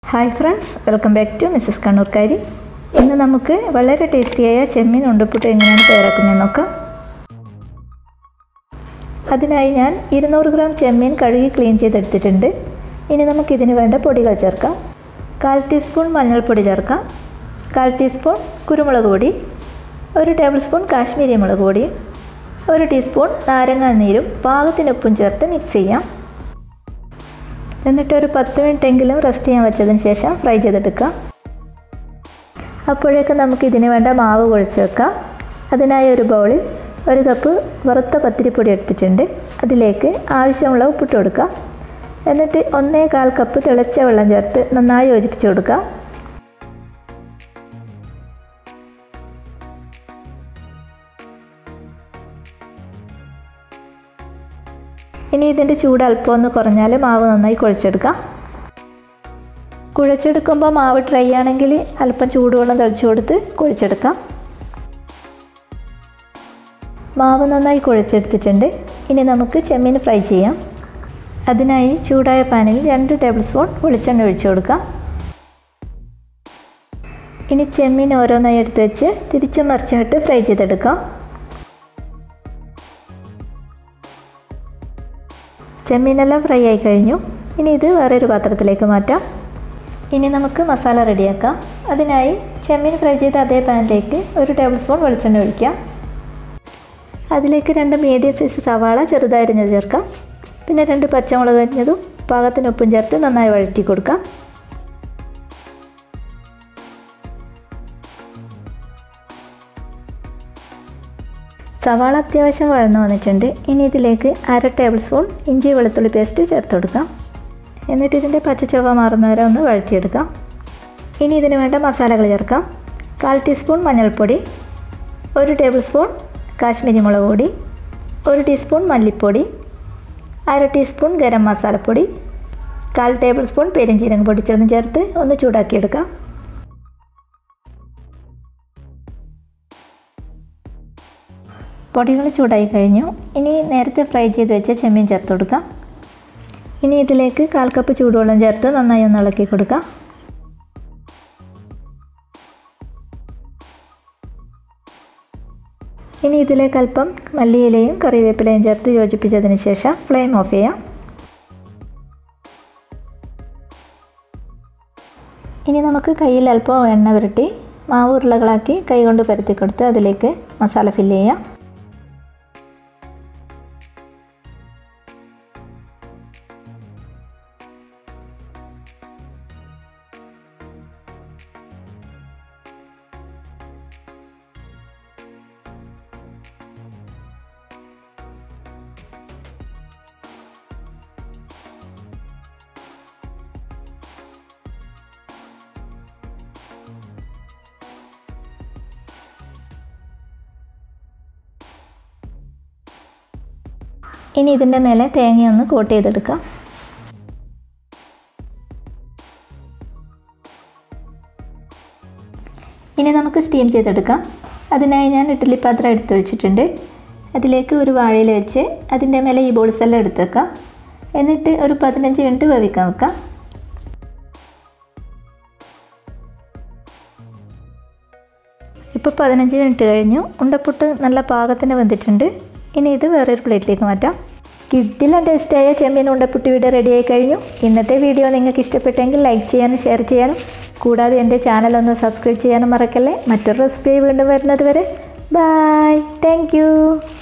hi friends welcome back to Mrs കണ്ണൂർക്കാരി ഇന്ന് നമുക്ക് വളരെ ടേസ്റ്റിയായ ചെമ്മീൻ ഉണ്ടപ്പുട്ട് എങ്ങനെയാണ് തയ്യാറാക്കുന്നതെന്ന് നോക്കാം അതിനായി ഞാൻ ഇരുന്നൂറ് ഗ്രാം ചെമ്മീൻ കഴുകി ക്ലീൻ ചെയ്തെടുത്തിട്ടുണ്ട് ഇനി നമുക്കിതിന് വേണ്ട പൊടികൾ ചേർക്കാം കാൽ ടീസ്പൂൺ മഞ്ഞൾപ്പൊടി ചേർക്കാം കാൽ ടീസ്പൂൺ കുരുമുളക് പൊടി ഒരു ടേബിൾ സ്പൂൺ കാശ്മീരി മുളക് പൊടി ഒരു ടീസ്പൂൺ നാരങ്ങാ നീരും പാകത്തിനൊപ്പും ചേർത്ത് മിക്സ് ചെയ്യാം എന്നിട്ട് ഒരു പത്ത് മിനിറ്റെങ്കിലും റെസ്റ്റ് ചെയ്യാൻ വെച്ചതിന് ശേഷം ഫ്രൈ ചെയ്തെടുക്കാം അപ്പോഴേക്ക് നമുക്ക് ഇതിന് വേണ്ട മാവ് കുഴച്ച് വെക്കാം അതിനായി ഒരു ബൗളിൽ ഒരു കപ്പ് വറുത്ത പത്തിരിപ്പൊടി എടുത്തിട്ടുണ്ട് അതിലേക്ക് ആവശ്യമുള്ള ഉപ്പിട്ട് കൊടുക്കാം എന്നിട്ട് ഒന്നേ കാൽ കപ്പ് തിളച്ച വെള്ളം ചേർത്ത് നന്നായി യോജിപ്പിച്ച് കൊടുക്കാം ഇനി ഇതിൻ്റെ ചൂട് അല്പം ഒന്ന് കുറഞ്ഞാൽ മാവ് നന്നായി കുഴച്ചെടുക്കാം കുഴച്ചെടുക്കുമ്പോൾ മാവ് ഡ്രൈ ആണെങ്കിൽ അല്പം ചൂടുവെള്ളം തളിച്ചു കൊടുത്ത് കുഴച്ചെടുക്കാം മാവ് നന്നായി കുഴച്ചെടുത്തിട്ടുണ്ട് ഇനി നമുക്ക് ചെമ്മീൻ ഫ്രൈ ചെയ്യാം അതിനായി ചൂടായ പാനിൽ രണ്ട് ടേബിൾ സ്പൂൺ വെളിച്ചെണ്ണ ഒഴിച്ചു കൊടുക്കാം ഇനി ചെമ്മീൻ ഓരോന്നായി എടുത്ത് വെച്ച് തിരിച്ചു മറിച്ചിട്ട് ഫ്രൈ ചെയ്തെടുക്കാം ചെമ്മീനെല്ലാം ഫ്രൈ ആയി കഴിഞ്ഞു ഇനി ഇത് വേറൊരു പാത്രത്തിലേക്ക് മാറ്റാം ഇനി നമുക്ക് മസാല റെഡിയാക്കാം അതിനായി ചെമ്മീൻ ഫ്രൈ ചെയ്ത അതേ പാനിലേക്ക് ഒരു ടേബിൾ സ്പൂൺ വെളിച്ചെണ്ണ ഒഴിക്കാം അതിലേക്ക് രണ്ട് മീഡിയം സൈസ് സവാള ചെറുതായി അരിഞ്ഞത് ചേർക്കാം പിന്നെ രണ്ട് പച്ചമുളക് അരിഞ്ഞതും പാകത്തിന് ഉപ്പും ചേർത്ത് നന്നായി വഴറ്റി കൊടുക്കാം സവാള അത്യാവശ്യം വഴന്നു വന്നിട്ടുണ്ട് ഇനി ഇതിലേക്ക് അര ടേബിൾ സ്പൂൺ ഇഞ്ചി വെളുത്തുള്ളി പേസ്റ്റ് ചേർത്ത് കൊടുക്കാം എന്നിട്ട് ഇതിൻ്റെ പച്ചച്ചൊവ്വ മാറുന്നവരെ ഒന്ന് വഴറ്റിയെടുക്കാം ഇനി ഇതിന് വേണ്ട മസാലകൾ ചേർക്കാം കാൽ ടീസ്പൂൺ മഞ്ഞൾപ്പൊടി ഒരു ടേബിൾ സ്പൂൺ കാശ്മീരി മുളക് പൊടി ഒരു ടീസ്പൂൺ മല്ലിപ്പൊടി അര ടീസ്പൂൺ ഗരം മസാലപ്പൊടി കാൽ ടേബിൾ സ്പൂൺ പെരിഞ്ചീരകം പൊടിച്ചതും ചേർത്ത് ഒന്ന് ചൂടാക്കിയെടുക്കാം പൊടികൾ ചൂടായി കഴിഞ്ഞു ഇനി നേരത്തെ ഫ്രൈ ചെയ്ത് വെച്ച ചെമ്മീൻ ചേർത്ത് കൊടുക്കാം ഇനി ഇതിലേക്ക് കാൽ കപ്പ് ചൂടുവെള്ളം ചേർത്ത് നന്നായി ഒന്ന് ഇളക്കി കൊടുക്കാം ഇനി ഇതിലേക്ക് അല്പം മല്ലിയിലയും കറിവേപ്പിലയും ചേർത്ത് യോജിപ്പിച്ചതിന് ശേഷം ഫ്ലെയിം ഓഫ് ചെയ്യാം ഇനി നമുക്ക് കയ്യിൽ അല്പം എണ്ണ പുരട്ടി മാവ് ഉരുളകളാക്കി കൈകൊണ്ട് പരത്തി കൊടുത്ത് അതിലേക്ക് മസാല ഫില്ല് ചെയ്യാം ഇനി ഇതിൻ്റെ മേലെ തേങ്ങയൊന്ന് കോട്ട് ചെയ്തെടുക്കാം ഇനി നമുക്ക് സ്റ്റീം ചെയ്തെടുക്കാം അതിനായി ഞാൻ ഇഡ്ഡലി പാത്രം എടുത്ത് വെച്ചിട്ടുണ്ട് അതിലേക്ക് ഒരു വാഴയിൽ വെച്ച് അതിൻ്റെ മേലെ ഈ ബോൾസ് എല്ലാം എടുത്ത് വെക്കാം എന്നിട്ട് ഒരു പതിനഞ്ച് മിനിറ്റ് വേവിക്കാൻ വെക്കാം ഇപ്പോൾ പതിനഞ്ച് മിനിറ്റ് കഴിഞ്ഞു ഉണ്ടപ്പുട്ട് നല്ല പാകത്തിന് വെന്തിട്ടുണ്ട് ഇനി ഇത് വേറൊരു പ്ലേറ്റിലേക്ക് മാറ്റാം കിഡിലും ടേസ്റ്റായ ചെമ്മീൻ ഉണ്ടപ്പുട്ട് വീഡിയോ റെഡിയായി കഴിഞ്ഞു ഇന്നത്തെ വീഡിയോ നിങ്ങൾക്ക് ഇഷ്ടപ്പെട്ടെങ്കിൽ ലൈക്ക് ചെയ്യാനും ഷെയർ ചെയ്യാനും കൂടാതെ എൻ്റെ ചാനൽ ഒന്ന് സബ്സ്ക്രൈബ് ചെയ്യാനും മറക്കല്ലേ മറ്റൊരു റെസിപ്പിയായി വീണ്ടും വരുന്നത് വരെ ബായ് താങ്ക്